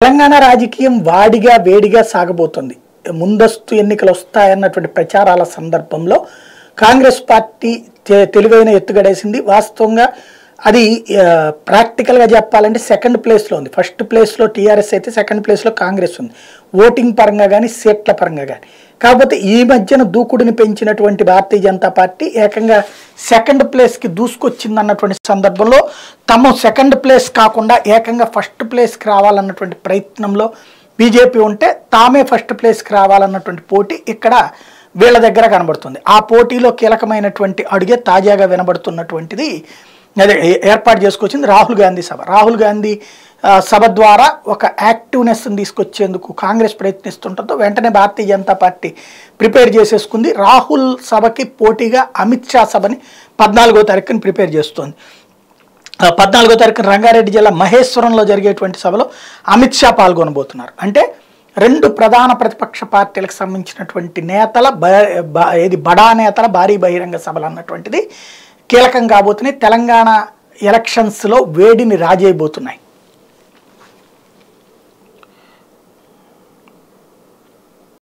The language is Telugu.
తెలంగాణ రాజకీయం వాడిగా వేడిగా సాగబోతుంది ముందస్తు ఎన్నికలు వస్తాయన్నటువంటి ప్రచారాల సందర్భంలో కాంగ్రెస్ పార్టీ తె- తెలివైన ఎత్తుగడేసింది వాస్తవంగా అది ఆ, ప్రాక్టికల్గా చెప్పాలంటే సెకండ్ ప్లేస్లో ఉంది ఫస్ట్ ప్లేస్లో టీఆర్ఎస్ అయితే సెకండ్ ప్లేస్లో కాంగ్రెస్ ఉంది ఓటింగ్ పరంగా కానీ సీట్ల పరంగా కానీ కాకపోతే ఈ మధ్యన దూకుడిని పెంచినటువంటి భారతీయ జనతా పార్టీ ఏకంగా సెకండ్ ప్లేస్కి దూసుకొచ్చింది అన్నటువంటి సందర్భంలో తమ సెకండ్ ప్లేస్ కాకుండా ఏకంగా ఫస్ట్ ప్లేస్కి రావాలన్నటువంటి ప్రయత్నంలో బీజేపీ ఉంటే తామే ఫస్ట్ ప్లేస్కి రావాలన్నటువంటి పోటీ ఇక్కడ వీళ్ళ దగ్గర కనబడుతుంది ఆ పోటీలో కీలకమైనటువంటి అడుగే తాజాగా వినబడుతున్నటువంటిది అదే ఏ- ఏర్పాటు చేసుకొచ్చింది రాహుల్ గాంధీ సభ రాహుల్ గాంధీ ఆ, సభ ద్వారా ఒక యాక్టివ్నెస్ని తీసుకొచ్చేందుకు కాంగ్రెస్ ప్రయత్నిస్తుండటంతో వెంటనే భారతీయ జనతా పార్టీ ప్రిపేర్ చేసేసుకుంది రాహుల్ సభకి పోటీగా అమిత్ షా సభని పద్నాలుగో తారీఖుని ప్రిపేర్ చేస్తోంది ఆ, పద్నాలుగో తారీఖున రంగారెడ్డి జిల్లా మహేశ్వరంలో జరిగేటువంటి సభలో అమిత్ షా పాల్గొనబోతున్నారు అంటే రెండు ప్రధాన ప్రతిపక్ష పార్టీలకు సంబంధించినటువంటి నేతల బ- బ- ఏది బడా నేతల భారీ బహిరంగ సభలు అన్నటువంటిది కీలకం కాబోతున్నాయి తెలంగాణ ఎలక్షన్స్లో వేడిని రాజేయబోతున్నాయి